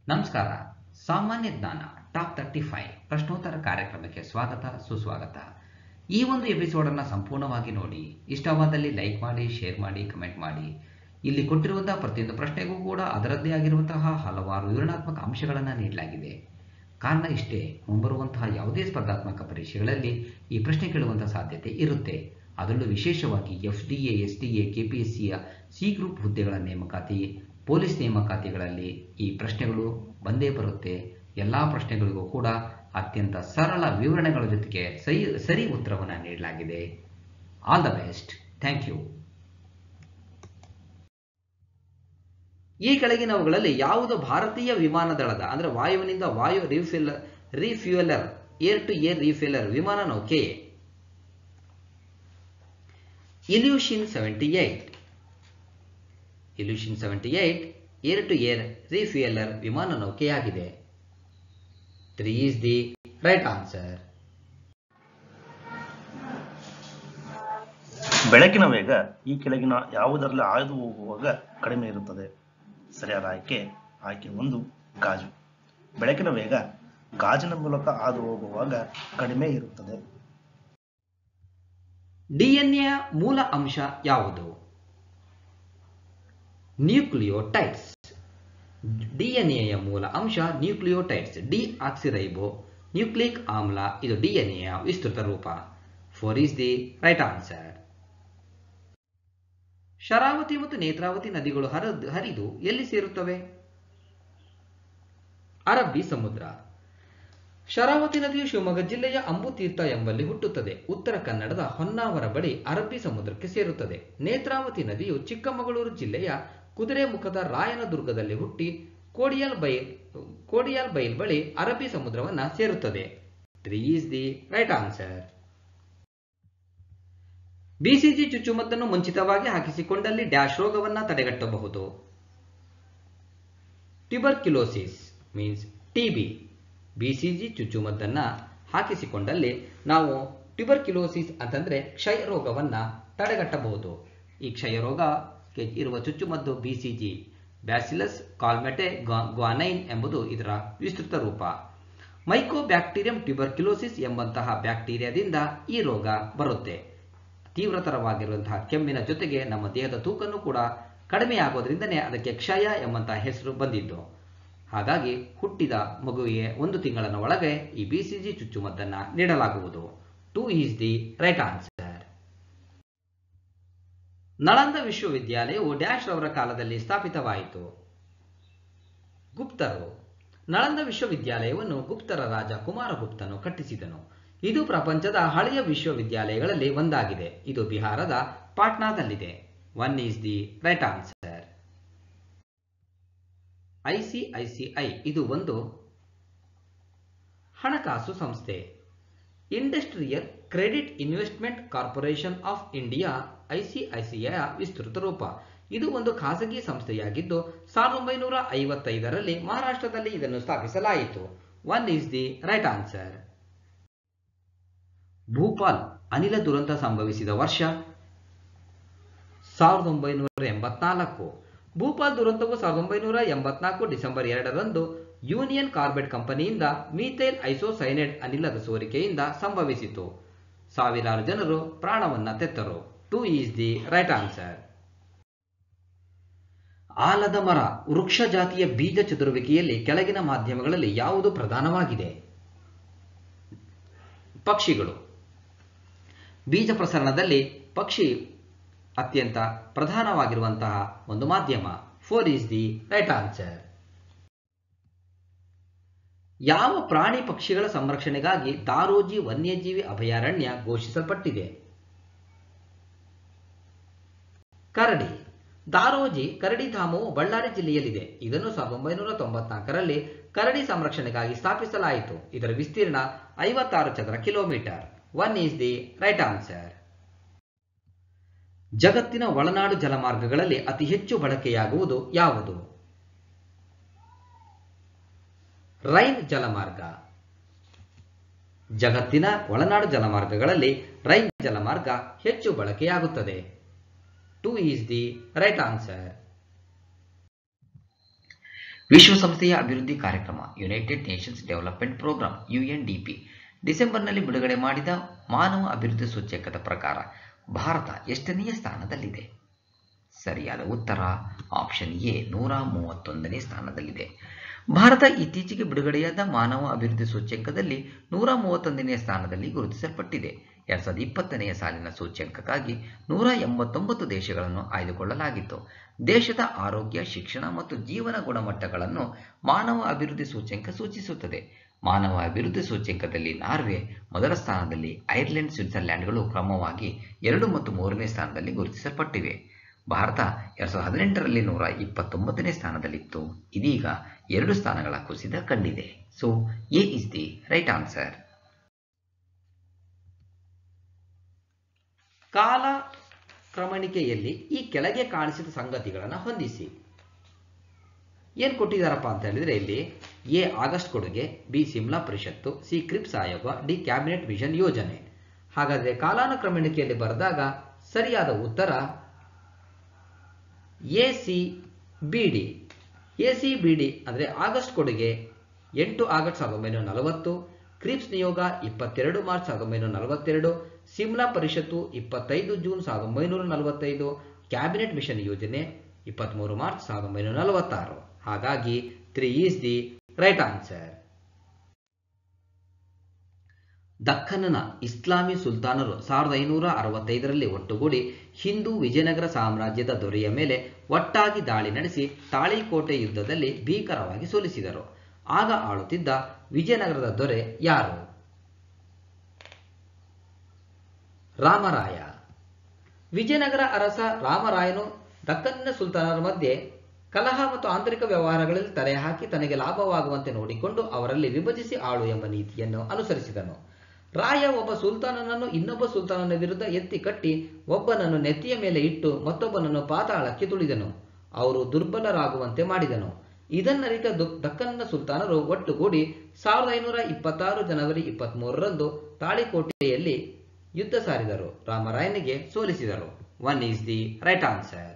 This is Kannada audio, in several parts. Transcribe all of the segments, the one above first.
ನಮಸ್ಕಾರ ಸಾಮಾನ್ಯ ಜ್ಞಾನ ಟಾಪ್ ತರ್ಟಿ ಫೈವ್ ಪ್ರಶ್ನೋತ್ತರ ಕಾರ್ಯಕ್ರಮಕ್ಕೆ ಸ್ವಾಗತ ಸುಸ್ವಾಗತ ಈ ಒಂದು ಎಪಿಸೋಡನ್ನು ಸಂಪೂರ್ಣವಾಗಿ ನೋಡಿ ಇಷ್ಟವಾದಲ್ಲಿ ಲೈಕ್ ಮಾಡಿ ಶೇರ್ ಮಾಡಿ ಕಮೆಂಟ್ ಮಾಡಿ ಇಲ್ಲಿ ಕೊಟ್ಟಿರುವಂತಹ ಪ್ರತಿಯೊಂದು ಪ್ರಶ್ನೆಗೂ ಕೂಡ ಅದರದ್ದೇ ಆಗಿರುವಂತಹ ಹಲವಾರು ವಿವರಣಾತ್ಮಕ ಅಂಶಗಳನ್ನು ನೀಡಲಾಗಿದೆ ಕಾರಣ ಇಷ್ಟೇ ಮುಂಬರುವಂತಹ ಯಾವುದೇ ಸ್ಪರ್ಧಾತ್ಮಕ ಪರೀಕ್ಷೆಗಳಲ್ಲಿ ಈ ಪ್ರಶ್ನೆ ಕೇಳುವಂತಹ ಸಾಧ್ಯತೆ ಇರುತ್ತೆ ಅದರಲ್ಲೂ ವಿಶೇಷವಾಗಿ F D A S D A K P ಎಸ್ ಸಿಯ ಸಿ ಗ್ರೂಪ್ ಹುದ್ದೆಗಳ ನೇಮಕಾತಿ ಪೊಲೀಸ್ ನೇಮಕಾತಿಗಳಲ್ಲಿ ಈ ಪ್ರಶ್ನೆಗಳು ಬಂದೇ ಬರುತ್ತೆ ಎಲ್ಲ ಪ್ರಶ್ನೆಗಳಿಗೂ ಕೂಡ ಅತ್ಯಂತ ಸರಳ ವಿವರಣೆಗಳ ಜೊತೆಗೆ ಸರಿ ಸರಿ ಉತ್ತರವನ್ನು ನೀಡಲಾಗಿದೆ all the best thank you ಈ ಕೆಳಗಿನವುಗಳಲ್ಲಿ ಯಾವುದು ಭಾರತೀಯ ವಿಮಾನ ದಳದ ಅಂದರೆ ವಾಯುವಿನಿಂದ ವಾಯು refill refueller air to air refueller ವಿಮಾನ ನೌಕೆ Ilyushin seventy eight Ilyushin seventy eight air to air refueller ವಿಮಾನ ನೌಕೆಯಾಗಿದೆ three is the right answer ಬೆಳಕಿನ ವೇಗ ಈ ಕೆಳಗಿನ ಯಾವುದರಲ್ಲಿ ಹಾದು ಹೋಗುವಾಗ ಕಡಿಮೆ ಇರುತ್ತದೆ ಸರಿಯಾದ ಆಯ್ಕೆ ಆಯ್ಕೆ ಒಂದು ಗಾಜು ಬೆಳಕಿನ ವೇಗ ಗಾಜಿನ ಮೂಲಕ ಹಾದು ಹೋಗುವಾಗ ಕಡಿಮೆ ಇರುತ್ತದೆ ಡಿಎನ್ಎ ಮೂಲ ಅಂಶ ಯಾವುದು ನ್ಯೂಕ್ಲಿಯೋಟೈಡ್ಸ್ ಡಿಎನ್ಎಯ ಮೂಲ ಅಂಶ ನ್ಯೂಕ್ಲಿಯೋಟೈಡ್ಸ್ ಡಿ ಆಕ್ಸಿರೈಬೋ ನ್ಯೂಕ್ಲಿಕ್ ಆಮ್ಲ ಇದು ಡಿಎನ್ಎಯ ವಿಸ್ತೃತ ರೂಪ four is the right answer Sharavathi ಮತ್ತು ನೇತ್ರಾವತಿ ನದಿಗಳು ಹರಿದು ಹರಿದು ಎಲ್ಲಿ ಸೇರುತ್ತವೆ ಅರಬ್ಬಿ ಸಮುದ್ರ ಶರಾವತಿ ನದಿಯು ಶಿವಮೊಗ್ಗ ಜಿಲ್ಲೆಯ ಅಂಬುತೀರ್ಥ ಎಂಬಲ್ಲಿ ಹುಟ್ಟುತ್ತದೆ ಉತ್ತರ ಕನ್ನಡದ ಹೊನ್ನಾವರ ಬಳಿ ಅರಬ್ಬಿ ಸಮುದ್ರಕ್ಕೆ ಸೇರುತ್ತದೆ ನೇತ್ರಾವತಿ ನದಿಯು ಚಿಕ್ಕಮಗಳೂರು ಜಿಲ್ಲೆಯ ಕುದುರೆಮುಖದ ರಾಯನದುರ್ಗದಲ್ಲಿ ಹುಟ್ಟಿ ಕೋಡಿಯಲ್ ಬೈಲ್ ಕೋಡಿಯಲ್ ಬೈಲ್ ಬಳಿ ಅರಬ್ಬಿ ಸಮುದ್ರವನ್ನ ಸೇರುತ್ತದೆ three is the right answer BCG ಚುಚ್ಚುಮದ್ದನ್ನು ಮುಂಚಿತವಾಗಿ ಹಾಕಿಸಿಕೊಂಡಲ್ಲಿ ಡ್ಯಾಶ್ ರೋಗವನ್ನ ತಡೆಗಟ್ಟಬಹುದು ಟ್ಯೂಬರ್ಕ್ಯುಲೋಸಿಸ್ ಮೀನ್ಸ್ ಟಿಬಿ ಬಿಸಿಜಿ ಚುಚ್ಚುಮದ್ದನ್ನ ಹಾಕಿಸಿಕೊಂಡಲ್ಲಿ ನಾವು ಟ್ಯೂಬರ್ಕ್ಯುಲೋಸಿಸ್ ಅಂತಂದ್ರೆ ಕ್ಷಯ ರೋಗವನ್ನ ತಡೆಗಟ್ಟಬಹುದು ಈ ಕ್ಷಯ ರೋಗಕ್ಕೆ ಇರುವ ಚುಚ್ಚುಮದ್ದು ಬಿಸಿಜಿ ಬ್ಯಾಸಿಲಸ್ ಕಾಲ್ಮೆಟೆ ಗ್ವಾನೈನ್ ಎಂಬುದು ಇದರ ವಿಸ್ತೃತ ರೂಪ ಮೈಕೋಬ್ಯಾಕ್ಟೀರಿಯಂ ಟ್ಯೂಬರ್ಕ್ಯುಲೋಸಿಸ್ ಎಂಬಂತಹ ಬ್ಯಾಕ್ಟೀರಿಯಾದಿಂದ ಈ ರೋಗ ಬರುತ್ತೆ ತೀವ್ರತರವಾಗಿರುವಂತಹ ಕೆಮ್ಮಿನ ಜೊತೆಗೆ ನಮ್ಮ ದೇಹದ ತೂಕನೂ ಕೂಡ ಕಡಿಮೆಯಾಗೋದ್ರಿಂದನೇ ಅದಕ್ಕೆ ಕ್ಷಯ ಎಂಬಂತಹ ಹೆಸರು ಬಂದಿದ್ದು ಹಾಗಾಗಿ ಹುಟ್ಟಿದ ಮಗುವಿಗೆ ಒಂದು ತಿಂಗಳ ಒಳಗೆ ಈ ಬಿಸಿಜಿ ಚುಚ್ಚುಮದ್ದನ್ನ ನೀಡಲಾಗುವುದು two is the right answer Nalanda ವಿಶ್ವವಿದ್ಯಾಲಯವು ಡ್ಯಾಶ್ ರವರ ಕಾಲದಲ್ಲಿ ಸ್ಥಾಪಿತವಾಯಿತು ಗುಪ್ತರು ನಳಂದ ವಿಶ್ವವಿದ್ಯಾಲಯವನ್ನು ಗುಪ್ತರ ರಾಜ ಕುಮಾರಗುಪ್ತನು ಕಟ್ಟಿಸಿದನು ಇದು ಪ್ರಪಂಚದ ಹಳೆಯ ವಿಶ್ವವಿದ್ಯಾಲಯಗಳಲ್ಲಿ ಒಂದಾಗಿದೆ ಇದು ಬಿಹಾರದ ಪಾಟ್ನಾದಲ್ಲಿದೆ one is the right answer ICICI ಇದು ಒಂದು ಹಣಕಾಸು ಸಂಸ್ಥೆ industrial credit investment corporation of India ICICI ವಿಸ್ತೃತ ರೂಪ ಇದು ಒಂದು ಖಾಸಗಿ ಸಂಸ್ಥೆಯಾಗಿದ್ದು ಸಾವಿರದ ಒಂಬೈನೂರ ಐವತ್ತೈದರಲ್ಲಿ ಮಹಾರಾಷ್ಟ್ರದಲ್ಲಿ ಇದನ್ನು ಸ್ಥಾಪಿಸಲಾಯಿತು one is the right answer Bhopal ಅನಿಲ ದುರಂತ ಸಂಭವಿಸಿದ ವರ್ಷ ಸಾವಿರದ ಒಂಬೈನೂರ ಎಂಬತ್ನಾಲ್ಕು ಭೂಪಾಲ್ ದುರಂತವು ಸಾವಿರದ ಒಂಬೈನೂರ ಎಂಬತ್ನಾಲ್ಕು ಡಿಸೆಂಬರ್ ಎರಡರಂದು ಯೂನಿಯನ್ ಕಾರ್ಬೆಟ್ ಕಂಪನಿಯಿಂದ ಮೀಥೈಲ್ ಐಸೋಸೈನೈಡ್ ಅನಿಲದ ಸೋರಿಕೆಯಿಂದ ಸಂಭವಿಸಿತು ಸಾವಿರಾರು ಜನರು ಪ್ರಾಣವನ್ನ ತೆತ್ತರು two is the right answer ಆಲದ ಮರ ವೃಕ್ಷ ಜಾತಿಯ ಬೀಜ ಚದುರುವಿಕೆಯಲ್ಲಿ ಕೆಳಗಿನ ಮಾಧ್ಯಮಗಳಲ್ಲಿ ಯಾವುದು ಪ್ರಧಾನವಾಗಿದೆ ಪಕ್ಷಿಗಳು ಬೀಜ ಪ್ರಸರಣದಲ್ಲಿ ಪಕ್ಷಿ ಅತ್ಯಂತ ಪ್ರಧಾನವಾಗಿರುವಂತಹ ಒಂದು ಮಾಧ್ಯಮ four is the right answer ಯಾವ ಪ್ರಾಣಿ ಪಕ್ಷಿಗಳ ಸಂರಕ್ಷಣೆಗಾಗಿ ದಾರೋಜಿ ವನ್ಯಜೀವಿ ಅಭಯಾರಣ್ಯ ಘೋಷಿಸಲ್ಪಟ್ಟಿದೆ ಕರಡಿ ದಾರೋಜಿ ಕರಡಿ ಧಾಮವು ಬಳ್ಳಾರಿ ಜಿಲ್ಲೆಯಲ್ಲಿದೆ ಇದನ್ನು ಸಾವಿರದ ಒಂಬೈನೂರ ತೊಂಬತ್ನಾಲ್ಕರಲ್ಲಿ ಕರಡಿ ಸಂರಕ್ಷಣೆಗಾಗಿ ಸ್ಥಾಪಿಸಲಾಯಿತು ಇದರ ವಿಸ್ತೀರ್ಣ ಐವತ್ತಾರು ಚದರ kilometre one is the right answer ಜಗತ್ತಿನ ಒಳನಾಡು ಜಲಮಾರ್ಗಗಳಲ್ಲಿ ಅತಿ ಹೆಚ್ಚು ಬಳಕೆಯಾಗುವುದು ಯಾವುದು ರೈನ್ ಜಲಮಾರ್ಗ ಜಗತ್ತಿನ ಒಳನಾಡು ಜಲಮಾರ್ಗಗಳಲ್ಲಿ ರೈನ್ ಜಲಮಾರ್ಗ ಹೆಚ್ಚು ಬಳಕೆಯಾಗುತ್ತದೆ two is the right answer ವಿಶ್ವಸಂಸ್ಥೆಯ ಅಭಿವೃದ್ಧಿ ಕಾರ್ಯಕ್ರಮ United Nations development programme UNDP ಡಿಸೆಂಬರ್ನಲ್ಲಿ ಬಿಡುಗಡೆ ಮಾಡಿದ ಮಾನವ ಅಭಿವೃದ್ಧಿ ಸೂಚ್ಯಂಕದ ಪ್ರಕಾರ ಭಾರತ ಎಷ್ಟನೆಯ ಸ್ಥಾನದಲ್ಲಿದೆ ಸರಿಯಾದ ಉತ್ತರ ಆಪ್ಷನ್ ಎ ನೂರ ಮೂವತ್ತೊಂದನೇ ಸ್ಥಾನದಲ್ಲಿದೆ ಭಾರತ ಇತ್ತೀಚೆಗೆ ಬಿಡುಗಡೆಯಾದ ಮಾನವ ಅಭಿವೃದ್ಧಿ ಸೂಚ್ಯಂಕದಲ್ಲಿ ನೂರ ಮೂವತ್ತೊಂದನೆಯ ಸ್ಥಾನದಲ್ಲಿ ಗುರುತಿಸಲ್ಪಟ್ಟಿದೆ ಎರಡ್ ಸಾವಿರದ ಇಪ್ಪತ್ತನೆಯ ಸಾಲಿನ ಸೂಚ್ಯಂಕಕ್ಕಾಗಿ ನೂರ ಎಂಬತ್ತೊಂಬತ್ತು ದೇಶಗಳನ್ನು ಆಯ್ದುಕೊಳ್ಳಲಾಗಿತ್ತು ದೇಶದ ಆರೋಗ್ಯ ಶಿಕ್ಷಣ ಮತ್ತು ಜೀವನ ಗುಣಮಟ್ಟಗಳನ್ನು ಮಾನವ ಅಭಿವೃದ್ಧಿ ಸೂಚ್ಯಂಕ ಸೂಚಿಸುತ್ತದೆ ಮಾನವ ಅಭಿವೃದ್ಧಿ ಸೂಚ್ಯಂಕದಲ್ಲಿ ನಾರ್ವೆ ಮೊದಲ ಸ್ಥಾನದಲ್ಲಿ ಐರ್ಲೆಂಡ್ ಸ್ವಿಟ್ಜರ್ಲ್ಯಾಂಡ್ಗಳು ಕ್ರಮವಾಗಿ ಎರಡು ಮತ್ತು ಮೂರನೇ ಸ್ಥಾನದಲ್ಲಿ ಗುರುತಿಸಲ್ಪಟ್ಟಿವೆ ಭಾರತ ಎರಡ್ ಸಾವಿರದ ಹದಿನೆಂಟರಲ್ಲಿ ನೂರ ಇಪ್ಪತ್ತೊಂಬತ್ತನೇ ಸ್ಥಾನದಲ್ಲಿತ್ತು ಇದೀಗ ಎರಡು ಸ್ಥಾನಗಳ ಕುಸಿತ ಕಂಡಿದೆ so A is the right answer ಕಾಲ ಕ್ರಮಣಿಕೆಯಲ್ಲಿ ಈ ಕೆಳಗೆ ಕಾಣಿಸಿದ ಸಂಗತಿಗಳನ್ನು ಹೊಂದಿಸಿ ಏನು ಕೊಟ್ಟಿದ್ದಾರಪ್ಪ ಅಂತ ಹೇಳಿದ್ರೆ ಇಲ್ಲಿ ಎ ಆಗಸ್ಟ್ ಕೊಡುಗೆ ಬಿ ಸಿಮ್ಲಾ ಪರಿಷತ್ತು ಸಿ ಕ್ರಿಪ್ಸ್ ಆಯೋಗ ಡಿ ಕ್ಯಾಬಿನೆಟ್ ವಿಷನ್ ಯೋಜನೆ ಹಾಗಾದರೆ ಕಾಲಾನುಕ್ರಮಣಿಕೆಯಲ್ಲಿ ಬರೆದಾಗ ಸರಿಯಾದ ಉತ್ತರ A C B D A C B D ಅಂದರೆ ಆಗಸ್ಟ್ ಕೊಡುಗೆ ಎಂಟು ಆಗಸ್ಟ್ ಸಾವಿರದ ಒಂಬೈನೂರ ನಲವತ್ತು ಕ್ರಿಪ್ಸ್ ನಿಯೋಗ ಇಪ್ಪತ್ತೆರಡು ಮಾರ್ಚ್ ಸಾವಿರದ ಒಂಬೈನೂರ ನಲವತ್ತೆರಡು ಸಿಮ್ಲಾ ಪರಿಷತ್ತು ಇಪ್ಪತ್ತೈದು ಜೂನ್ ಸಾವಿರದ ಒಂಬೈನೂರ ನಲವತ್ತೈದು ಕ್ಯಾಬಿನೆಟ್ ಮಿಷನ್ ಯೋಜನೆ ಇಪ್ಪತ್ತ್ಮೂರು ಮಾರ್ಚ್ ಸಾವಿರದ ಒಂಬೈನೂರ ನಲವತ್ತಾರು ಹಾಗಾಗಿ three is the right answer ದಖ್ಖನ್ನ ಇಸ್ಲಾಮಿ ಸುಲ್ತಾನರು ಸಾವಿರದ ಐನೂರ ಅರವತ್ತೈದರಲ್ಲಿ ಒಟ್ಟುಗೂಡಿ ಹಿಂದೂ ವಿಜಯನಗರ ಸಾಮ್ರಾಜ್ಯದ ದೊರೆಯ ಮೇಲೆ ಒಟ್ಟಾಗಿ ದಾಳಿ ನಡೆಸಿ ತಾಳಿಕೋಟೆ ಯುದ್ಧದಲ್ಲಿ ಭೀಕರವಾಗಿ ಸೋಲಿಸಿದರು ಆಗ ಆಳುತ್ತಿದ್ದ ವಿಜಯನಗರದ ದೊರೆ ಯಾರು ರಾಮರಾಯ ವಿಜಯನಗರ ಅರಸ ರಾಮರಾಯನು ದಕ್ಕನ್ನ ಸುಲ್ತಾನರ ಮಧ್ಯೆ ಕಲಹ ಮತ್ತು ಆಂತರಿಕ ವ್ಯವಹಾರಗಳಲ್ಲಿ ತಲೆ ಹಾಕಿ ತನಗೆ ಲಾಭವಾಗುವಂತೆ ನೋಡಿಕೊಂಡು ಅವರಲ್ಲಿ ವಿಭಜಿಸಿ ಆಳು ಎಂಬ ನೀತಿಯನ್ನು ಅನುಸರಿಸಿದನು ರಾಯ ಒಬ್ಬ ಸುಲ್ತಾನನನ್ನು ಇನ್ನೊಬ್ಬ ಸುಲ್ತಾನನ ವಿರುದ್ಧ ಎತ್ತಿ ಕಟ್ಟಿ ಒಬ್ಬನನ್ನು ನೆತ್ತಿಯ ಮೇಲೆ ಇಟ್ಟು ಮತ್ತೊಬ್ಬನನ್ನು ಪಾತಾಳಕ್ಕೆ ತುಳಿದನು ಅವರು ದುರ್ಬಲರಾಗುವಂತೆ ಮಾಡಿದನು ಇದನ್ನರಿತ ದಕ್ಕನ್ನ ಸುಲ್ತಾನರು ಒಟ್ಟುಗೂಡಿ ಸಾವಿರದ ಐನೂರ ಇಪ್ಪತ್ತಾರು ಜನವರಿ ಇಪ್ಪತ್ಮೂರರಂದು ತಾಳಿಕೋಟೆಯಲ್ಲಿ ಯುದ್ಧ ಸಾರಿದರು ರಾಮರಾಯನಿಗೆ ಸೋಲಿಸಿದರು one is the right answer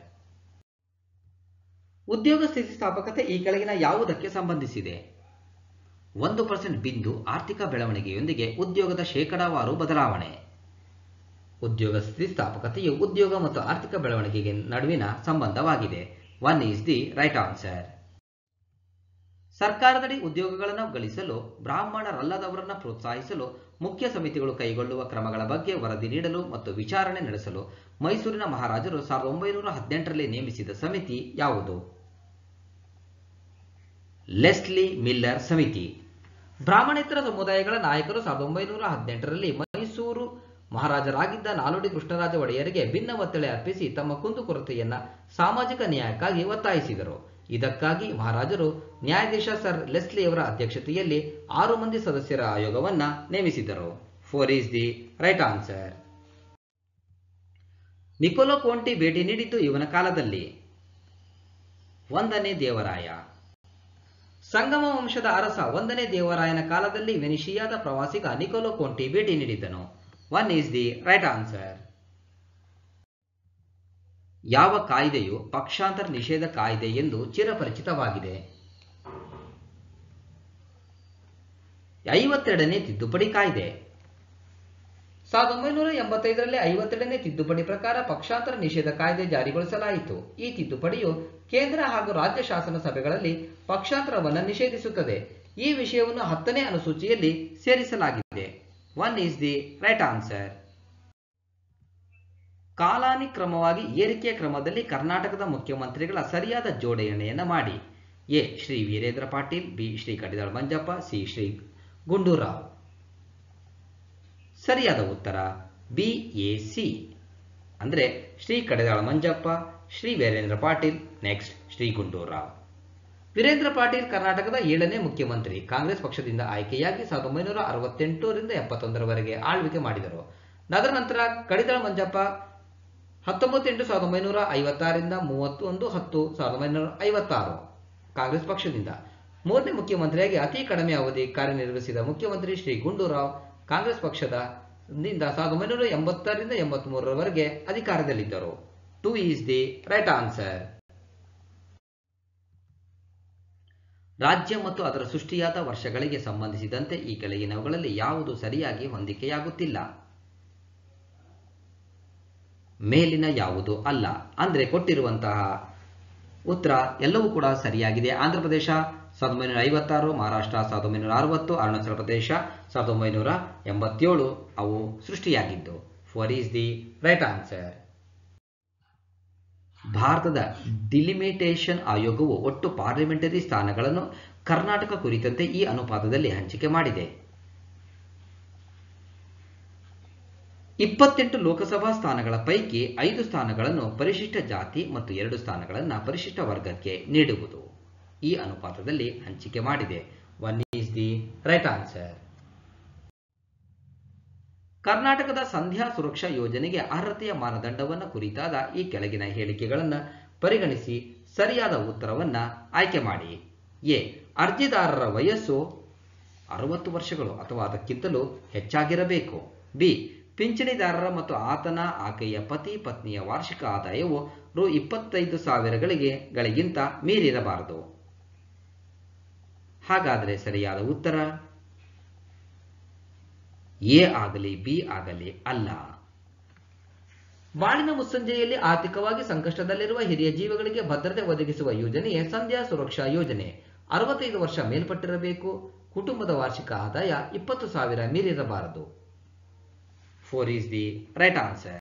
ಉದ್ಯೋಗ ಸ್ಥಿತಿಸ್ಥಾಪಕತೆ ಈ ಕೆಳಗಿನ ಯಾವುದಕ್ಕೆ ಸಂಬಂಧಿಸಿದೆ ಒಂದು ಪರ್ಸೆಂಟ್ ಬಿಂದು ಆರ್ಥಿಕ ಬೆಳವಣಿಗೆಯೊಂದಿಗೆ ಉದ್ಯೋಗದ ಶೇಕಡಾವಾರು ಬದಲಾವಣೆ ಉದ್ಯೋಗ ಸ್ಥಿತಿಸ್ಥಾಪಕತೆಯು ಉದ್ಯೋಗ ಮತ್ತು ಆರ್ಥಿಕ ಬೆಳವಣಿಗೆಗೆ ನಡುವಿನ ಸಂಬಂಧವಾಗಿದೆ one is the right answer ಸರ್ಕಾರದಡಿ ಉದ್ಯೋಗಗಳನ್ನು ಗಳಿಸಲು ಬ್ರಾಹ್ಮಣರಲ್ಲದವರನ್ನು ಪ್ರೋತ್ಸಾಹಿಸಲು ಮುಖ್ಯ ಸಮಿತಿಗಳು ಕೈಗೊಳ್ಳುವ ಕ್ರಮಗಳ ಬಗ್ಗೆ ವರದಿ ನೀಡಲು ಮತ್ತು ವಿಚಾರಣೆ ನಡೆಸಲು ಮೈಸೂರಿನ ಮಹಾರಾಜರು ಸಾವಿರದ ಒಂಬೈನೂರ ಹದಿನೆಂಟರಲ್ಲಿ ನೇಮಿಸಿದ ಸಮಿತಿ ಯಾವುದು ಲೆಸ್ಲಿ ಮಿಲ್ಲರ್ ಸಮಿತಿ ಬ್ರಾಹ್ಮಣೇತರ ಸಮುದಾಯಗಳ ನಾಯಕರು ಸಾವಿರದ ಒಂಬೈನೂರ ಹದಿನೆಂಟರಲ್ಲಿ ಮೈಸೂರು ಮಹಾರಾಜರಾಗಿದ್ದ ನಾಲ್ವಡಿ ಕೃಷ್ಣರಾಜ ಒಡೆಯರಿಗೆ ಭಿನ್ನ ಒತ್ತಳೆ ಅರ್ಪಿಸಿ ತಮ್ಮ ಕುಂದುಕೊರತೆಯನ್ನ ಸಾಮಾಜಿಕ ನ್ಯಾಯಕ್ಕಾಗಿ ಒತ್ತಾಯಿಸಿದರು ಇದಕ್ಕಾಗಿ ಮಹಾರಾಜರು ನ್ಯಾಯಾಧೀಶ ಸರ್ ಲೆಸ್ಲಿಯವರ ಅಧ್ಯಕ್ಷತೆಯಲ್ಲಿ ಆರು ಮಂದಿ ಸದಸ್ಯರ ಆಯೋಗವನ್ನ ನೇಮಿಸಿದರು four is the right answer Niccolo Conti ಭೇಟಿ ನೀಡಿದ್ದು ಇವನ ಕಾಲದಲ್ಲಿ ಒಂದನೇ ದೇವರಾಯ ಸಂಗಮ ವಂಶದ ಅರಸ ಒಂದನೇ ದೇವರಾಯನ ಕಾಲದಲ್ಲಿ ವೆನಿಷಿಯಾದ ಪ್ರವಾಸಿಗ ನಿಕೋಲೋ ಕೋಂಟಿ ಭೇಟಿ ನೀಡಿದ್ದನು one is the right answer ಯಾವ ಕಾಯ್ದೆಯು ಪಕ್ಷಾಂತರ ನಿಷೇಧ ಕಾಯ್ದೆ ಎಂದು ಚಿರಪರಿಚಿತವಾಗಿದೆ ಐವತ್ತೆರಡನೇ ತಿದ್ದುಪಡಿ ಕಾಯ್ದೆ ಸಾವಿರದ ಒಂಬೈನೂರ ಎಂಬತ್ತೈದರಲ್ಲಿ ಐವತ್ತೆರಡನೇ ತಿದ್ದುಪಡಿ ಪ್ರಕಾರ ಪಕ್ಷಾಂತರ ನಿಷೇಧ ಕಾಯ್ದೆ ಜಾರಿಗೊಳಿಸಲಾಯಿತು ಈ ತಿದ್ದುಪಡಿಯು ಕೇಂದ್ರ ಹಾಗೂ ರಾಜ್ಯ ಶಾಸನ ಸಭೆಗಳಲ್ಲಿ ಪಕ್ಷಾಂತರವನ್ನು ನಿಷೇಧಿಸುತ್ತದೆ ಈ ವಿಷಯವನ್ನು ಹತ್ತನೇ ಅನುಸೂಚಿಯಲ್ಲಿ ಸೇರಿಸಲಾಗಿದೆ one is the right answer ಕಾಲಾನುಕ್ರಮವಾಗಿ ಏರಿಕೆಯ ಕ್ರಮದಲ್ಲಿ ಕರ್ನಾಟಕದ ಮುಖ್ಯಮಂತ್ರಿಗಳ ಸರಿಯಾದ ಜೋಡಣೆಯನ್ನು ಮಾಡಿ A Shri Veerendra Patil B Shri Kadidal Manjappa C Shri Gundu Rao ಸರಿಯಾದ ಉತ್ತರ ಬಿ ಎ ಸಿ ಅಂದರೆ ಶ್ರೀ ಕಡಿದಾಳ ಮಂಜಪ್ಪ ಶ್ರೀ ವೀರೇಂದ್ರ ಪಾಟೀಲ್ ನೆಕ್ಸ್ಟ್ ಶ್ರೀ ಗುಂಡೂರಾವ್ ವೀರೇಂದ್ರ ಪಾಟೀಲ್ ಕರ್ನಾಟಕದ ಏಳನೇ ಮುಖ್ಯಮಂತ್ರಿ ಕಾಂಗ್ರೆಸ್ ಪಕ್ಷದಿಂದ ಆಯ್ಕೆಯಾಗಿ ಸಾವಿರದ ಒಂಬೈನೂರ ಅರವತ್ತೆಂಟರಿಂದ ಎಪ್ಪತ್ತೊಂದರವರೆಗೆ ಆಳ್ವಿಕೆ ಮಾಡಿದರು ಅದರ ನಂತರ ಕಡಿದಾಳ ಮಂಜಪ್ಪ ಹತ್ತೊಂಬತ್ತು ಎಂಟು ಸಾವಿರದ ಒಂಬೈನೂರ ಐವತ್ತಾರರಿಂದ ಮೂವತ್ತೊಂದು ಹತ್ತು ಸಾವಿರದ ಒಂಬೈನೂರ ಐವತ್ತಾರು ಕಾಂಗ್ರೆಸ್ ಪಕ್ಷದಿಂದ ಮೂರನೇ ಮುಖ್ಯಮಂತ್ರಿಯಾಗಿ ಅತಿ ಕಡಿಮೆ ಅವಧಿ ಕಾರ್ಯನಿರ್ವಹಿಸಿದ ಮುಖ್ಯಮಂತ್ರಿ ಶ್ರೀ ಗುಂಡೂರಾವ್ ಕಾಂಗ್ರೆಸ್ ಪಕ್ಷದ ನಿಂದ ಸಾವಿರದ ಒಂಬೈನೂರ ಎಂಬತ್ತರಿಂದ ಎಂಬತ್ಮೂರರವರೆಗೆ ಅಧಿಕಾರದಲ್ಲಿದ್ದರು two is the right answer ರಾಜ್ಯ ಮತ್ತು ಅದರ ಸೃಷ್ಟಿಯಾದ ವರ್ಷಗಳಿಗೆ ಸಂಬಂಧಿಸಿದಂತೆ ಈ ಕೆಳಗಿನವುಗಳಲ್ಲಿ ಯಾವುದು ಸರಿಯಾಗಿ ಹೊಂದಿಕೆಯಾಗುತ್ತಿಲ್ಲ ಮೇಲಿನ ಯಾವುದು ಅಲ್ಲ ಅಂದ್ರೆ ಕೊಟ್ಟಿರುವಂತಹ ಉತ್ತರ ಎಲ್ಲವೂ ಕೂಡ ಸರಿಯಾಗಿದೆ ಆಂಧ್ರ ಪ್ರದೇಶ ಸಾವಿರದ ಒಂಬೈನೂರ ಐವತ್ತಾರು ಮಹಾರಾಷ್ಟ್ರ ಸಾವಿರದ ಒಂಬೈನೂರ ಅರವತ್ತು ಅರುಣಾಚಲ ಪ್ರದೇಶ ಸಾವಿರದ ಒಂಬೈನೂರ ಎಂಬತ್ತೇಳು ಅವು ಸೃಷ್ಟಿಯಾಗಿದ್ದು four is the right answer ಭಾರತದ ಡಿಲಿಮಿಟೇಷನ್ ಆಯೋಗವು ಒಟ್ಟು ಪಾರ್ಲಿಮೆಂಟರಿ ಸ್ಥಾನಗಳನ್ನು ಕರ್ನಾಟಕ ಕುರಿತಂತೆ ಈ ಅನುಪಾತದಲ್ಲಿ ಹಂಚಿಕೆ ಮಾಡಿದೆ ಇಪ್ಪತ್ತೆಂಟು ಲೋಕಸಭಾ ಸ್ಥಾನಗಳ ಪೈಕಿ ಐದು ಸ್ಥಾನಗಳನ್ನು ಪರಿಶಿಷ್ಟ ಜಾತಿ ಮತ್ತು ಎರಡು ಸ್ಥಾನಗಳನ್ನು ಪರಿಶಿಷ್ಟ ವರ್ಗಕ್ಕೆ ನೀಡುವುದು ಈ ಅನುಪಾತದಲ್ಲಿ ಹಂಚಿಕೆ ಮಾಡಿದೆ one is the right answer ಕರ್ನಾಟಕದ ಸಂಧ್ಯಾ ಸುರಕ್ಷಾ ಯೋಜನೆಗೆ ಅರ್ಹತೆಯ ಮಾನದಂಡವನ್ನು ಕುರಿತಾದ ಈ ಕೆಳಗಿನ ಹೇಳಿಕೆಗಳನ್ನು ಪರಿಗಣಿಸಿ ಸರಿಯಾದ ಉತ್ತರವನ್ನ ಆಯ್ಕೆ ಮಾಡಿ ಎ ಅರ್ಜಿದಾರರ ವಯಸ್ಸು ಅರವತ್ತು ವರ್ಷಗಳು ಅಥವಾ ಅದಕ್ಕಿಂತಲೂ ಹೆಚ್ಚಾಗಿರಬೇಕು ಬಿ ಪಿಂಚಣಿದಾರರ ಮತ್ತು ಆತನ ಆಕೆಯ ಪತಿ ಪತ್ನಿಯ ವಾರ್ಷಿಕ ಆದಾಯವು ರು ಇಪ್ಪತ್ತೈದು ಸಾವಿರಗಳಿಗೆ ಗಳಿಗಿಂತ ಮೀರಿರಬಾರದು ಹಾಗಾದರೆ ಸರಿಯಾದ ಉತ್ತರ ಎ ಆಗಲಿ ಬಿ ಆಗಲಿ ಅಲ್ಲ ಬಾಳಿನ ಮುಸ್ಸಂಜೆಯಲ್ಲಿ ಆರ್ಥಿಕವಾಗಿ ಸಂಕಷ್ಟದಲ್ಲಿರುವ ಹಿರಿಯ ಜೀವಿಗಳಿಗೆ ಭದ್ರತೆ ಒದಗಿಸುವ ಯೋಜನೆಯೇ ಸಂಧ್ಯಾ ಸುರಕ್ಷಾ ಯೋಜನೆ ಅರವತ್ತೈದು ವರ್ಷ ಮೇಲ್ಪಟ್ಟಿರಬೇಕು ಕುಟುಂಬದ ವಾರ್ಷಿಕ ಆದಾಯ ಇಪ್ಪತ್ತು ಸಾವಿರ ಮೀರಿರಬಾರದು four is the right answer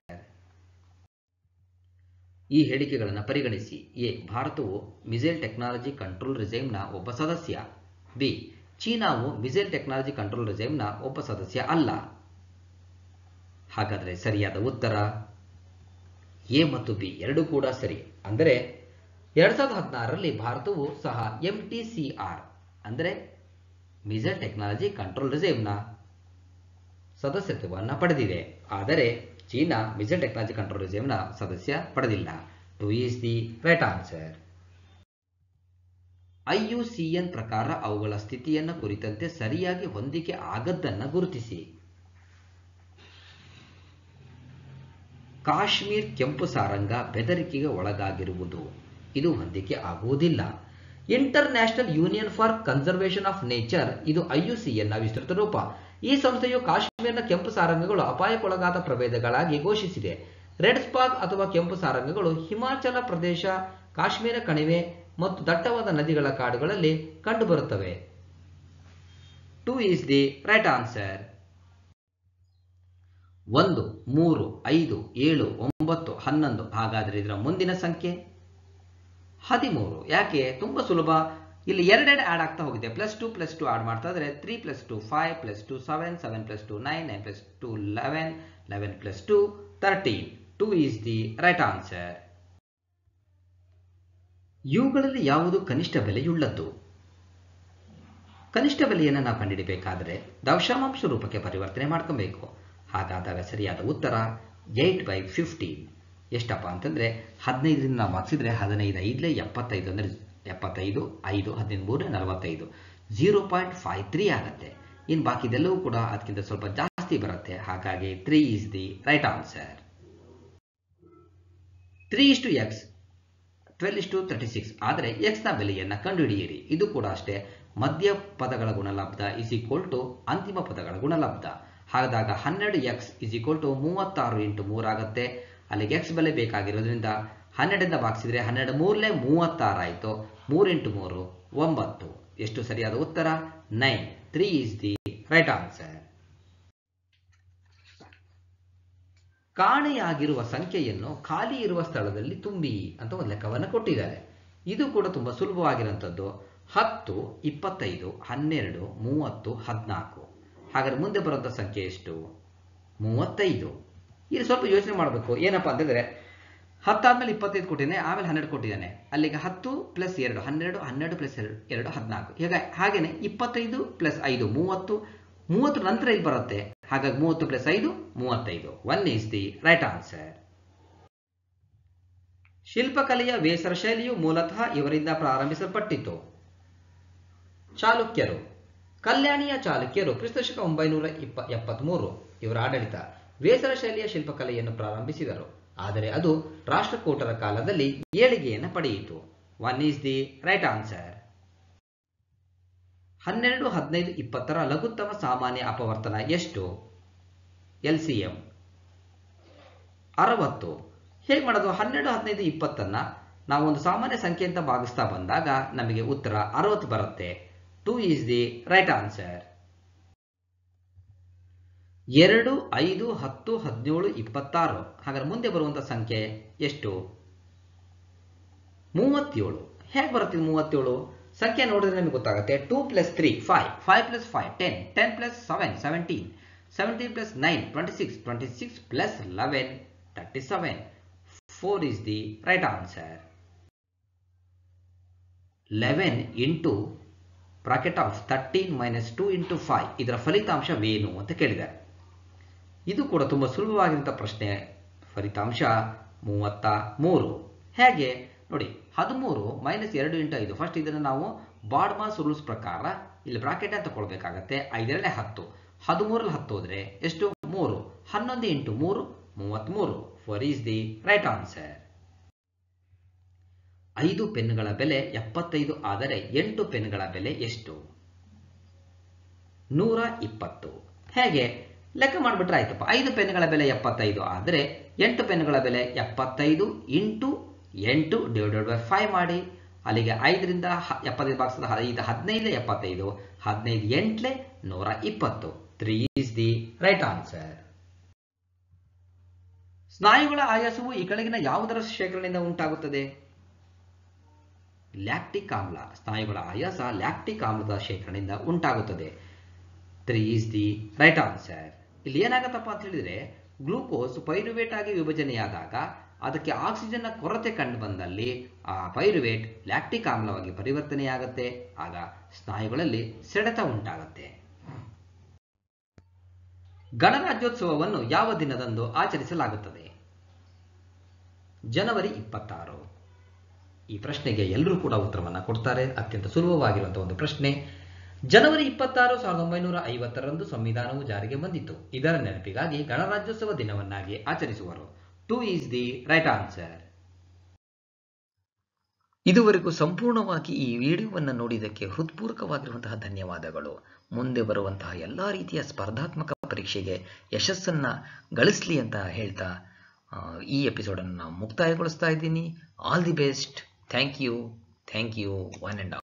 ಈ ಹೇಳಿಕೆಗಳನ್ನು ಪರಿಗಣಿಸಿ ಎ ಭಾರತವು ಮಿಸೈಲ್ ಟೆಕ್ನಾಲಜಿ ಕಂಟ್ರೋಲ್ ರಿಸೈಮ್ನ ಒಬ್ಬ ಸದಸ್ಯ ಬಿ ಚೀನಾವು ಮಿಸೈಲ್ ಟೆಕ್ನಾಲಜಿ ಕಂಟ್ರೋಲ್ ರಿಸೈಮ್ನ ಒಬ್ಬ ಸದಸ್ಯ ಅಲ್ಲ ಹಾಗಾದರೆ ಸರಿಯಾದ ಉತ್ತರ ಎ ಮತ್ತು ಬಿ ಎರಡೂ ಕೂಡ ಸರಿ ಅಂದರೆ ಎರಡ್ ಸಾವಿರದ ಹದಿನಾರರಲ್ಲಿ ಭಾರತವು ಸಹ ಎಂ ಟಿ ಸಿ ಆರ್ ಅಂದರೆ ಮಿಸೈಲ್ ಟೆಕ್ನಾಲಜಿ ಕಂಟ್ರೋಲ್ ರಿಸೈಮ್ನ ಸದಸ್ಯತ್ವವನ್ನು ಪಡೆದಿದೆ ಆದರೆ ಚೀನಾ ಮಿಸೈಲ್ ಟೆಕ್ನಾಲಜಿ ಕಂಟ್ರೋಲ್ ರಿಸೈಮ್ನ ಸದಸ್ಯ ಪಡೆದಿಲ್ಲ two is the right answer IUCN ಪ್ರಕಾರ ಅವುಗಳ ಸ್ಥಿತಿಯನ್ನು ಕುರಿತಂತೆ ಸರಿಯಾಗಿ ಹೊಂದಿಕೆ ಆಗದ್ದನ್ನು ಗುರುತಿಸಿ ಕಾಶ್ಮೀರ್ ಕೆಂಪು ಸಾರಂಗ ಬೆದರಿಕೆಗೆ ಒಳಗಾಗಿರುವುದು ಇದು ಹೊಂದಿಕೆ ಆಗುವುದಿಲ್ಲ international union for conservation of nature ಇದು ಐಯುಸಿಎನ್ನ ವಿಸ್ತೃತ ರೂಪ ಈ ಸಂಸ್ಥೆಯು ಕಾಶ್ಮೀರ್ನ ಕೆಂಪು ಸಾರಂಗಗಳು ಅಪಾಯಕ್ಕೊಳಗಾದ ಪ್ರಭೇದಗಳಾಗಿ ಘೋಷಿಸಿದೆ ರೆಡ್ ಸ್ಪಾಗ್ ಅಥವಾ ಕೆಂಪು ಸಾರಂಗಗಳು ಹಿಮಾಚಲ ಪ್ರದೇಶ ಕಾಶ್ಮೀರ ಕಣಿವೆ ಮತ್ತು ದಟ್ಟವಾದ ನದಿಗಳ ಕಾಡುಗಳಲ್ಲಿ ಕಂಡುಬರುತ್ತವೆ two is the right answer ಒಂದು ಮೂರು ಐದು ಏಳು ಒಂಬತ್ತು ಹನ್ನೊಂದು ಹಾಗಾದರೆ ಇದರ ಮುಂದಿನ ಸಂಖ್ಯೆ ಹದಿಮೂರು ಯಾಕೆ ತುಂಬ ಸುಲಭ ಇಲ್ಲಿ ಎರಡೆರಡು ಆಡ್ ಆಗ್ತಾ ಹೋಗಿದೆ plus two plus two add ಮಾಡ್ತಾ ಇದ್ರೆ three plus two five plus two seven seven plus two nine nine plus two eleven eleven plus two thirteen two is the right answer ಇವುಗಳಲ್ಲಿ ಯಾವುದು ಕನಿಷ್ಠ ಬೆಲೆಯುಳ್ಳದ್ದು ಕನಿಷ್ಠ ಬೆಲೆಯನ್ನು ನಾವು ಕಂಡುಹಿಡಬೇಕಾದ್ರೆ ದಶಮಾಂಶ ರೂಪಕ್ಕೆ ಪರಿವರ್ತನೆ ಮಾಡ್ಕೊಬೇಕು ಹಾಗಾದಾಗ ಸರಿಯಾದ ಉತ್ತರ ಏಟ್ ಬೈ ಫಿಫ್ಟೀನ್ ಎಷ್ಟಪ್ಪ ಅಂತಂದರೆ ಹದಿನೈದರಿಂದ ನಾವು ಹಾಕ್ಸಿದ್ರೆ ಹದಿನೈದು ಐದಲೇ ಎಪ್ಪತ್ತೈದು ಅಂದರೆ ಎಪ್ಪತ್ತೈದು ಐದು ಹದಿನೈದು ಮೂರು ನಲವತ್ತೈದು ಜೀರೋ ಪಾಯಿಂಟ್ ಫೈವ್ ತ್ರೀ ಆಗುತ್ತೆ ಇನ್ನು ಬಾಕಿದೆಲ್ಲವೂ ಕೂಡ ಅದಕ್ಕಿಂತ ಸ್ವಲ್ಪ ಜಾಸ್ತಿ ಬರುತ್ತೆ ಹಾಗಾಗಿ three is the right answer three ಇಷ್ಟು ಎಕ್ಸ್ ಟ್ವೆಲ್ ಇಷ್ಟು ತರ್ಟಿ ಸಿಕ್ಸ್ ಆದರೆ ಎಕ್ಸ್ನ ಬೆಲೆಯನ್ನು ಕಂಡುಹಿಡಿಯಿರಿ ಇದು ಕೂಡ ಅಷ್ಟೇ ಮಧ್ಯ ಪದಗಳ ಗುಣಲಬ್ಧ ಇಸ್ ಈಕ್ವಲ್ ಟು ಅಂತಿಮ ಪದಗಳ ಗುಣಲಬ್ಧ ಹಾಗಾದಾಗ ಹನ್ನೆರಡು ಎಕ್ಸ್ ಇಸ್ ಈಕ್ವಲ್ ಟು ಮೂವತ್ತಾರು ಇಂಟು ಮೂರಾಗುತ್ತೆ ಅಲ್ಲಿಗೆ ಎಕ್ಸ್ ಬೆಲೆ ಬೇಕಾಗಿರೋದ್ರಿಂದ ಹನ್ನೆರಡರಿಂದ ಭಾಗಿಸಿದ್ರೆ ಹನ್ನೆರಡು ಮೂರಲೇ ಮೂವತ್ತಾರು ಆಯಿತು ಮೂರು ಇಂಟು ಮೂರು ಒಂಬತ್ತು ಎಷ್ಟು ಸರಿಯಾದ ಉತ್ತರ nine three is the right answer ಕಾಣೆಯಾಗಿರುವ ಸಂಖ್ಯೆಯನ್ನು ಖಾಲಿ ಇರುವ ಸ್ಥಳದಲ್ಲಿ ತುಂಬಿ ಅಂತ ಒಂದು ಲೆಕ್ಕವನ್ನು ಕೊಟ್ಟಿದ್ದಾರೆ ಇದು ಕೂಡ ತುಂಬ ಸುಲಭವಾಗಿರುವಂಥದ್ದು ಹತ್ತು ಇಪ್ಪತ್ತೈದು ಹನ್ನೆರಡು ಮೂವತ್ತು ಹದಿನಾಲ್ಕು ಹಾಗಾದ್ರೆ ಮುಂದೆ ಬರುವಂಥ ಸಂಖ್ಯೆ ಎಷ್ಟು ಮೂವತ್ತೈದು ಇಲ್ಲಿ ಸ್ವಲ್ಪ ಯೋಚನೆ ಮಾಡಬೇಕು ಏನಪ್ಪ ಅಂತಂದರೆ ಹತ್ತಾದ್ಮೇಲೆ ಇಪ್ಪತ್ತೈದು ಕೊಟ್ಟಿದ್ದಾನೆ ಆಮೇಲೆ ಹನ್ನೆರಡು ಕೊಟ್ಟಿದ್ದಾನೆ ಅಲ್ಲಿಗೆ ಹತ್ತು ಪ್ಲಸ್ ಎರಡು ಹನ್ನೆರಡು ಹನ್ನೆರಡು ಪ್ಲಸ್ ಎರಡು ಎರಡು ಹದಿನಾಲ್ಕು ಹೀಗೆ ಹಾಗೇನೆ ಇಪ್ಪತ್ತೈದು ಪ್ಲಸ್ ಐದು ಮೂವತ್ತು ಮೂವತ್ತು ನಂತರ ಇಲ್ಲಿ ಬರುತ್ತೆ ಹಾಗಾಗಿ ಮೂವತ್ತು ಪ್ಲಸ್ ಐದು ಮೂವತ್ತೈದು one is the right answer ಶಿಲ್ಪಕಲೆಯ ಬೇಸರ ಶೈಲಿಯು ಮೂಲತಃ ಇವರಿಂದ ಪ್ರಾರಂಭಿಸಲ್ಪಟ್ಟಿತು ಚಾಲುಕ್ಯರು ಕಲ್ಯಾಣಿಯ ಚಾಲುಕ್ಯರು ಕ್ರಿಸ್ತಶಕ ಒಂಬೈನೂರ ಇಪ್ಪ ಎಪ್ಪತ್ಮೂರು ಇವರ ಆಡಳಿತ ಬೇಸರ ಶೈಲಿಯ ಶಿಲ್ಪಕಲೆಯನ್ನು ಪ್ರಾರಂಭಿಸಿದರು ಆದರೆ ಅದು ರಾಷ್ಟ್ರಕೂಟರ ಕಾಲದಲ್ಲಿ ಏಳಿಗೆಯನ್ನು ಪಡೆಯಿತು one is the right answer ಹನ್ನೆರಡು ಹದಿನೈದು ಇಪ್ಪತ್ತರ ಲಘುತ್ತಮ ಸಾಮಾನ್ಯ ಅಪವರ್ತನ ಎಷ್ಟು ಎಲ್ ಸಿ ಎಂ ಅರವತ್ತು ಹೇಗೆ ಮಾಡೋದು ಹನ್ನೆರಡು ಹದಿನೈದು ಇಪ್ಪತ್ತನ್ನ ನಾವು ಒಂದು ಸಾಮಾನ್ಯ ಸಂಖ್ಯೆ ಅಂತ ಭಾಗಿಸ್ತಾ ಬಂದಾಗ ನಮಗೆ ಉತ್ತರ ಅರವತ್ತು ಬರುತ್ತೆ two is the right answer ಎರಡು ಐದು ಹತ್ತು ಹದಿನೇಳು ಇಪ್ಪತ್ತಾರು ಹಾಗಾದ್ರೆ ಮುಂದೆ ಬರುವಂಥ ಸಂಖ್ಯೆ ಎಷ್ಟು ಮೂವತ್ತೇಳು ಹೇಗೆ ಬರುತ್ತೆ ಮೂವತ್ತೇಳು ಸಂಖ್ಯೆ ನೋಡಿದ್ರೆ ನಿಮಗೆ ಗೊತ್ತಾಗುತ್ತೆ two plus three five five plus five ten ten plus seven seventeen seventeen plus nine twenty six twenty six plus eleven thirty seven four is the right answer eleven into bracket of thirteen minus two into five ಇದರ ಫಲಿತಾಂಶವೇನು ಅಂತ ಕೇಳಿದ್ದಾರೆ ಇದು ಕೂಡ ತುಂಬ ಸುಲಭವಾಗಿರುವಂಥ ಪ್ರಶ್ನೆ ಫಲಿತಾಂಶ ಮೂವತ್ತ ಮೂರು ಹೇಗೆ ನೋಡಿ ಹದಿಮೂರು ಮೈನಸ್ ಎರಡು ಇಂಟು ಐದು ಫಸ್ಟ್ ಇದನ್ನು ನಾವು ಬಾಡ್ಮಾಸ್ ರೂಲ್ಸ್ ಪ್ರಕಾರ ಇಲ್ಲಿ ಬ್ರಾಕೆಟ್ ಅಂತ ಕೊಡಬೇಕಾಗತ್ತೆ ಐದರಲ್ಲೇ ಹತ್ತು ಹದಿಮೂರಲ್ಲಿ ಹತ್ತು ಹೋದ್ರೆ ಎಷ್ಟು ಮೂರು ಹನ್ನೊಂದು ಇಂಟು ಮೂರು ಮೂವತ್ತ್ಮೂರು four is the right answer ಐದು ಪೆನ್ಗಳ ಬೆಲೆ ಎಪ್ಪತ್ತೈದು ಆದರೆ ಎಂಟು ಪೆನ್ಗಳ ಬೆಲೆ ಎಷ್ಟು ನೂರ ಇಪ್ಪತ್ತು ಹೇಗೆ ಲೆಕ್ಕ ಮಾಡಿಬಿಟ್ರೆ ಆಯ್ತಪ್ಪ ಐದು ಪೆನ್ಗಳ ಬೆಲೆ ಎಪ್ಪತ್ತೈದು ಆದರೆ ಎಂಟು ಪೆನ್ಗಳ ಬೆಲೆ ಎಪ್ಪತ್ತೈದು ಇಂಟು ಎಂಟು ಡಿವೈಡೆಡ್ ಬೈ ಫೈವ್ ಮಾಡಿ ಅಲ್ಲಿಗೆ ಐದರಿಂದ ಎಪ್ಪತ್ತೈದು ಬಾಕ್ಸದ ಐದು ಹದಿನೈದು ಎಪ್ಪತ್ತೈದು ಹದಿನೈದು ಎಂಟ್ಲೆ ನೂರ ಇಪ್ಪತ್ತು three is the right answer ಸ್ನಾಯುಗಳ ಆಯಾಸವು ಈ ಕೆಳಗಿನ ಯಾವುದರ ಶೇಖರಣೆಯಿಂದ ಉಂಟಾಗುತ್ತದೆ ಲ್ಯಾಕ್ಟಿಕ್ ಆಮ್ಲ ಸ್ನಾಯುಗಳ ಆಯಾಸ ಲ್ಯಾಕ್ಟಿಕ್ ಆಮ್ಲದ ಶೇಖರಣೆಯಿಂದ ಉಂಟಾಗುತ್ತದೆ three is the right answer ಇಲ್ಲಿ ಏನಾಗತ್ತಪ್ಪ ಅಂತ ಹೇಳಿದ್ರೆ ಗ್ಲೂಕೋಸ್ ಪೈರುವೇಟ್ ಆಗಿ ವಿಭಜನೆಯಾದಾಗ ಅದಕ್ಕೆ ಆಕ್ಸಿಜನ್ನ ಕೊರತೆ ಕಂಡು ಬಂದಲ್ಲಿ ಆ ಪೈರುವೇಟ್ ಲ್ಯಾಕ್ಟಿಕ್ ಆಮ್ಲವಾಗಿ ಪರಿವರ್ತನೆಯಾಗುತ್ತೆ ಆಗ ಸ್ನಾಯುಗಳಲ್ಲಿ ಸೆಳೆತ ಉಂಟಾಗುತ್ತೆ ಗಣರಾಜ್ಯೋತ್ಸವವನ್ನು ಯಾವ ದಿನದಂದು ಆಚರಿಸಲಾಗುತ್ತದೆ ಜನವರಿ ಇಪ್ಪತ್ತಾರು ಈ ಪ್ರಶ್ನೆಗೆ ಎಲ್ಲರೂ ಕೂಡ ಉತ್ತರವನ್ನು ಕೊಡ್ತಾರೆ ಅತ್ಯಂತ ಸುಲಭವಾಗಿರುವಂತಹ ಒಂದು ಪ್ರಶ್ನೆ ಜನವರಿ ಇಪ್ಪತ್ತಾರು ಸಾವಿರದ ಒಂಬೈನೂರ ಐವತ್ತರಂದು ಸಂವಿಧಾನವು ಜಾರಿಗೆ ಬಂದಿತು ಇದರ ನೆನಪಿಗಾಗಿ ಗಣರಾಜ್ಯೋತ್ಸವ ದಿನವನ್ನಾಗಿ ಆಚರಿಸುವರು two is the right answer ಇದುವರೆಗೂ ಸಂಪೂರ್ಣವಾಗಿ ಈ ವಿಡಿಯೋವನ್ನು ನೋಡಿದ್ದಕ್ಕೆ ಹೃತ್ಪೂರ್ವಕವಾಗಿರುವಂತಹ ಧನ್ಯವಾದಗಳು ಮುಂದೆ ಬರುವಂತಹ ಎಲ್ಲ ರೀತಿಯ ಸ್ಪರ್ಧಾತ್ಮಕ ಪರೀಕ್ಷೆಗೆ ಯಶಸ್ಸನ್ನು ಗಳಿಸಲಿ ಅಂತ ಹೇಳ್ತಾ ಈ ಎಪಿಸೋಡನ್ನು ಮುಕ್ತಾಯಗೊಳಿಸ್ತಾ ಇದ್ದೀನಿ all the best thank you thank you one and all